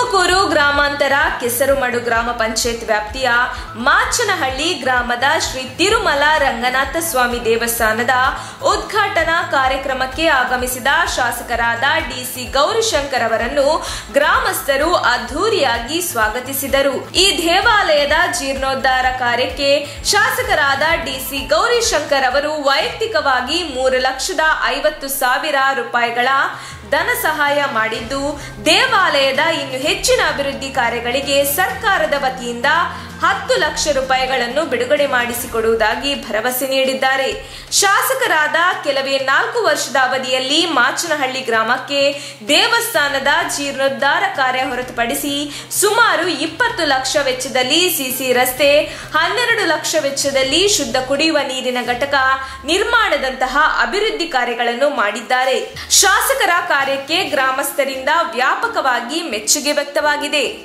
ತುಮಕೂರು ಗ್ರಾಮಾಂತರ ಕೆಸರುಮಡು ಗ್ರಾಮ ಪಂಚಾಯತ್ ವ್ಯಾಪ್ತಿಯ ಮಾಚನಹಳ್ಳಿ ಗ್ರಾಮದ ಶ್ರೀ ತಿರುಮಲ ರಂಗನಾಥ ಸ್ವಾಮಿ ದೇವಸ್ಥಾನದ ಉದ್ಘಾಟನಾ ಕಾರ್ಯಕ್ರಮಕ್ಕೆ ಆಗಮಿಸಿದ ಶಾಸಕರಾದ ಡಿಸಿ ಗೌರಿಶಂಕರ್ ಅವರನ್ನು ಗ್ರಾಮಸ್ಥರು ಅದ್ಧೂರಿಯಾಗಿ ಸ್ವಾಗತಿಸಿದರು ಈ ದೇವಾಲಯದ ಜೀರ್ಣೋದ್ಧಾರ ಕಾರ್ಯಕ್ಕೆ ಶಾಸಕರಾದ ಡಿಸಿ ಗೌರಿಶಂಕರ್ ಅವರು ವೈಯಕ್ತಿಕವಾಗಿ ಮೂರು ಲಕ್ಷದ ಐವತ್ತು ಸಾವಿರ ರೂಪಾಯಿಗಳ ಧನ ಸಹಾಯ ಮಾಡಿದ್ದು ದೇವಾಲಯದ ಇನ್ನು ಹೆಚ್ಚಿನ ಅಭಿವೃದ್ಧಿ ಕಾರ್ಯಗಳಿಗೆ ಸರ್ಕಾರದ ವತಿಯಿಂದ ಹತ್ತು ಲಕ್ಷ ರೂಪಾಯಿಗಳನ್ನು ಬಿಡುಗಡೆ ಮಾಡಿಸಿಕೊಡುವುದಾಗಿ ಭರವಸೆ ನೀಡಿದ್ದಾರೆ ಶಾಸಕರಾದ ಕೆಲವೇ ನಾಲ್ಕು ವರ್ಷದ ಅವಧಿಯಲ್ಲಿ ಮಾಚನಹಳ್ಳಿ ಗ್ರಾಮಕ್ಕೆ ದೇವಸ್ಥಾನದ ಜೀರ್ಣೋದ್ಧಾರ ಕಾರ್ಯ ಹೊರತುಪಡಿಸಿ ಸುಮಾರು ಇಪ್ಪತ್ತು ಲಕ್ಷ ವೆಚ್ಚದಲ್ಲಿ ಸಿಸಿ ರಸ್ತೆ ಹನ್ನೆರಡು ಲಕ್ಷ ವೆಚ್ಚದಲ್ಲಿ ಶುದ್ಧ ಕುಡಿಯುವ ನೀರಿನ ಘಟಕ ನಿರ್ಮಾಣದಂತಹ ಅಭಿವೃದ್ಧಿ ಕಾರ್ಯಗಳನ್ನು ಮಾಡಿದ್ದಾರೆ ಶಾಸಕರ ಕಾರ್ಯಕ್ಕೆ ಗ್ರಾಮಸ್ಥರಿಂದ ವ್ಯಾಪಕವಾಗಿ ಮೆಚ್ಚುಗೆ ವ್ಯಕ್ತವಾಗಿದೆ